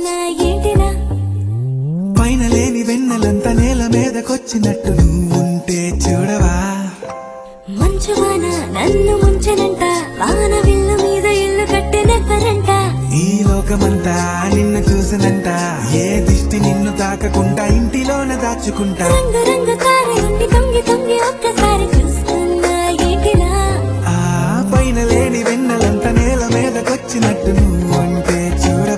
ఏంటిలా పైన లేని వెన్నెలంత నేల మీదకొచ్చినట్టు నువ్వుంటే చూడవా మంచువాన నన్ను ముంచనంట వాన విల్లు మీద ఇల్లు కట్టినెవ్వరంట ఈ లోకమంతా నిన్ను చూసినంట ఏ దిష్టి నిన్ను తాకకుండా ఇంటిలోన దాచుకుంటా రంగు రంగు తార నుండి తొంగి తొంగి ఒక్కసారి చూస్తున్నా ఏంటిలా ఆ పైన లేని వెన్నెలంత నేల మీదకొచ్చినట్టు నువ్వుంటే చూడవా